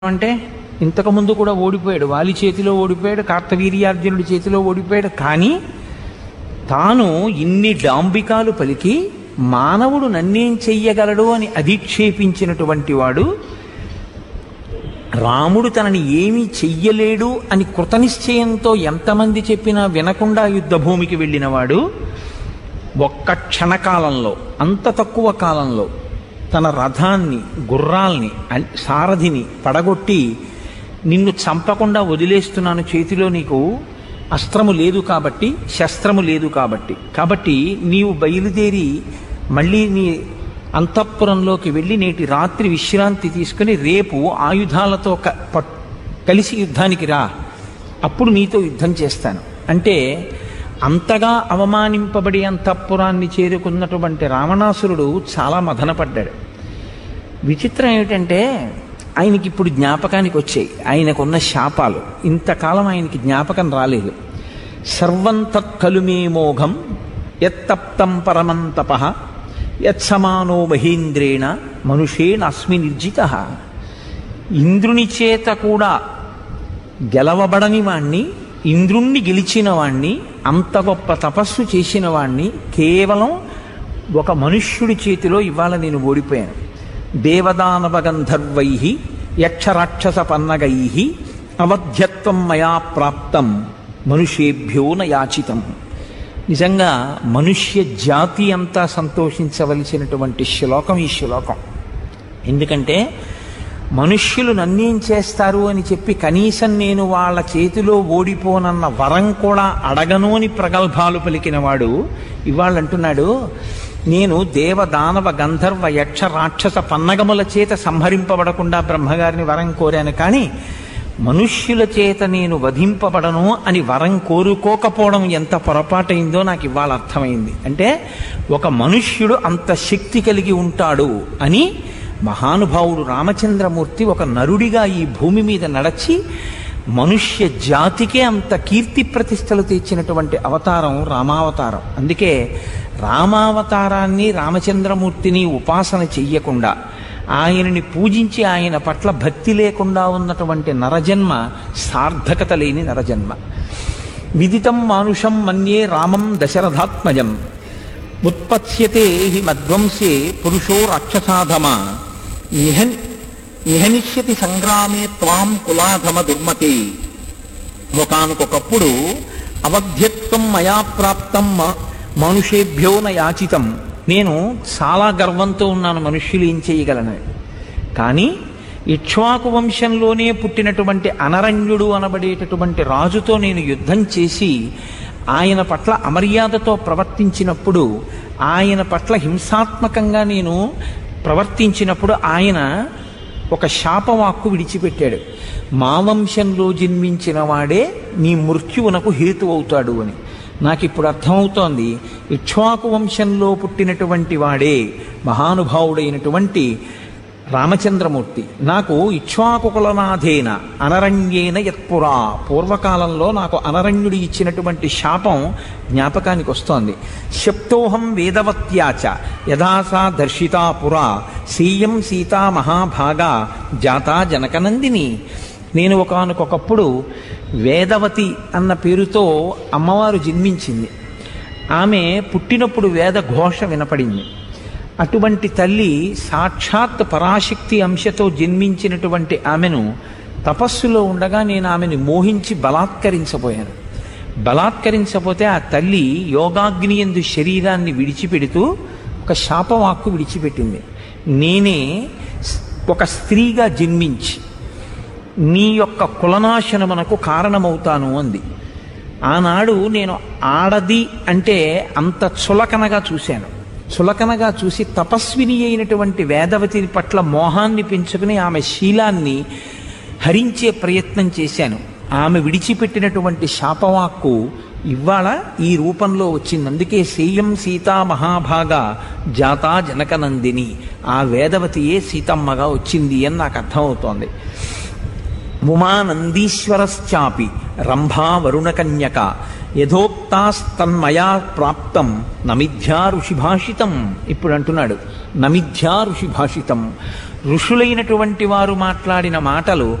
అంటే ఇంతకుముందు కూడా ఓడిపోయాడు వాలి చేతిలో ఓడిపోయాడు కార్తవీర్యార్జునుడి చేతిలో ఓడిపోయాడు కానీ తాను ఇన్ని డాంబికాలు పలికి మానవుడు నన్నేం చెయ్యగలడు అని అధిక్షేపించినటువంటి వాడు రాముడు తనని ఏమీ చెయ్యలేడు అని కృతనిశ్చయంతో ఎంతమంది చెప్పినా వినకుండా యుద్ధభూమికి వెళ్ళినవాడు ఒక్క క్షణకాలంలో అంత తక్కువ కాలంలో తన రథాన్ని గుర్రాల్ని అన్- సారథిని పడగొట్టి నిన్ను చంపకుండా వదిలేస్తున్నాను చేతిలో నీకు అస్త్రము లేదు కాబట్టి శస్త్రము లేదు కాబట్టి కాబట్టి నీవు బయలుదేరి మళ్ళీ నీ అంతఃపురంలోకి వెళ్ళి నేటి రాత్రి విశ్రాంతి తీసుకుని రేపు ఆయుధాలతో క- పట్- కలిసి యుద్ధానికి రా అప్పుడు నీతో యుద్ధం చేస్తాను అంటే అంతగా అవమానింపబడి అంతఃపురాన్ని చేరుకున్నటువంటి రావణాసురుడు చాలా మదనపడ్డాడు విచిత్రం ఏమిటంటే ఆయనకి ఇప్పుడు జ్ఞాపకానికి వచ్చాయి ఆయనకున్న శాపాలు ఇంతకాలం ఆయనకి జ్ఞాపకం రాలేదు సర్వం తత్కలుమే మోఘం ఎత్తప్తం పరమం తప యత్సమానో మహేంద్రేణ మనుషేణ అస్మి నిర్జిత ఇంద్రుని చేత కూడా గెలవబడని వాణ్ణి ఇంద్రుణ్ణి గెలిచిన వాణ్ణి అంత గొప్ప తపస్సు చేసిన వాణ్ణి కేవలం ఒక మనుష్యుడి చేతిలో ఇవాళ నేను ఓడిపోయాను దేవదానవ గంధర్వై యక్షరాక్షస పన్నగై అవధ్యత్వం మయా ప్రాప్తం మనుషేభ్యో న యాచితం నిజంగా మనుష్య జాతి అంతా సంతోషించవలసినటువంటి శ్లోకం ఈ శ్లోకం ఎందుకంటే మనుష్యులు నన్నేం చేస్తారు అని చెప్పి కనీసం నేను వాళ్ళ చేతిలో ఓడిపోనన్న వరం కూడా అడగను అని ప్రగల్భాలు పలికినవాడు ఇవాళ అంటున్నాడు నేను దేవదానవ గంధర్వ యక్ష రాక్షస పన్నగముల చేత సంహరింపబడకుండా బ్రహ్మగారిని వరం కోరాను కానీ మనుష్యుల చేత నేను వధింపబడను అని వరం కోరుకోకపోవడం ఎంత పొరపాటైందో నాకు ఇవాళ అర్థమైంది అంటే ఒక మనుష్యుడు అంత శక్తి కలిగి ఉంటాడు అని మహానుభావుడు రామచంద్రమూర్తి ఒక నరుడిగా ఈ భూమి మీద నడచి మనుష్య జాతికే అంత కీర్తి ప్రతిష్టలు తెచ్చినటువంటి అవతారం రామావతారం అందుకే రామావతారాన్ని రామచంద్రమూర్తిని ఉపాసన చెయ్యకుండా ఆయనని పూజించి ఆయన పట్ల భక్తి లేకుండా ఉన్నటువంటి నరజన్మ సార్థకత లేని నరజన్మ విదితం మానుషం మన్యే రామం దశరథాత్మజం ఉత్పత్స్యతే హి మధ్వంసే పురుషో రాక్షసాధమ నిహన్ నిహనిష్యతి సంగ్రామే త్వాం కులాధమ దుర్మతే ఒకనకొకప్పుడు అవధ్యత్వం మయా ప్రాప్తం మ- మనుషేభ్యో న యాచితం నేను చాలా గర్వంతో ఉన్నాను మనుష్యులు ఏం చేయగలను కానీ ఇక్ష్వాకు వంశంలోనే పుట్టినటువంటి అనరణ్యుడు అనబడేటటువంటి రాజుతో నేను యుద్ధం చేసి ఆయన పట్ల అమర్యాదతో ప్రవర్తించినప్పుడు ఆయన పట్ల హింసాత్మకంగా నేను ప్రవర్తించినప్పుడు ఆయన ఒక శాపవాక్కు విడిచిపెట్టాడు మా వంశంలో జన్మించిన వాడే నీ మృత్యువునకు హేతు అవుతాడు అని నాకు ఇప్పుడు అర్థమవుతోంది ఇక్ష్వాకు వంశంలో పుట్టినటువంటి వాడే మహానుభావుడైనటువంటి రామచంద్రమూర్తి నాకు ఇక్ష్వాకుకులనాథేన అనరణ్యేన యత్పురా పూర్వకాలంలో నాకు అనరణ్యుడు ఇచ్చినటువంటి శాపం జ్ఞాపకానికి వస్తోంది శప్తోహం వేదవత్యాచ యథాసా దర్శితా పురా సీయం సీతా మహాభాగా జాతా జనకనందిని నేను ఒకనకొకప్పుడు వేదవతి అన్న పేరుతో అమ్మవారు జన్మించింది ఆమె పుట్టినప్పుడు వేద ఘోష వినపడింది అటువంటి తల్లి సాక్షాత్ పరాశక్తి అంశతో జన్మించినటువంటి ఆమెను తపస్సులో ఉండగా నేను ఆమెను మోహించి బలాత్కరించబోయాను బలాత్కరించపోతే ఆ తల్లి యోగాగ్ని ఎందు శరీరాన్ని విడిచిపెడుతూ ఒక శాపవాక్కు విడిచిపెట్టింది నేనే ఒక స్త్రీగా జన్మించి నీ యొక్క కులనాశనమునకు కారణమవుతాను అంది ఆనాడు నేను ఆడది అంటే అంత చులకనగా చూశాను చులకనగా చూసి తపస్విని అయినటువంటి వేదవతి పట్ల మోహాన్ని పెంచుకుని ఆమె శీలాన్ని హరించే ప్రయత్నం చేశాను ఆమె విడిచిపెట్టినటువంటి శాపవాక్కు ఇవాళ ఈ రూపంలో వచ్చింది అందుకే సేయం సీతా మహాభాగా జాతా జనకనందిని ఆ వేదవతియే సీతమ్మగా వచ్చింది అని నాకు అర్థమవుతోంది ఉమానందీశ్వరశ్చాపి రంభా వరుణకన్యక యథోక్తాస్తన్మయా ప్రాప్తం నమిథ్యా ఋషి భాషితం ఇప్పుడు అంటున్నాడు నమిథ్యా ఋషి భాషితం ఋషులైనటువంటి వారు మాట్లాడిన మాటలు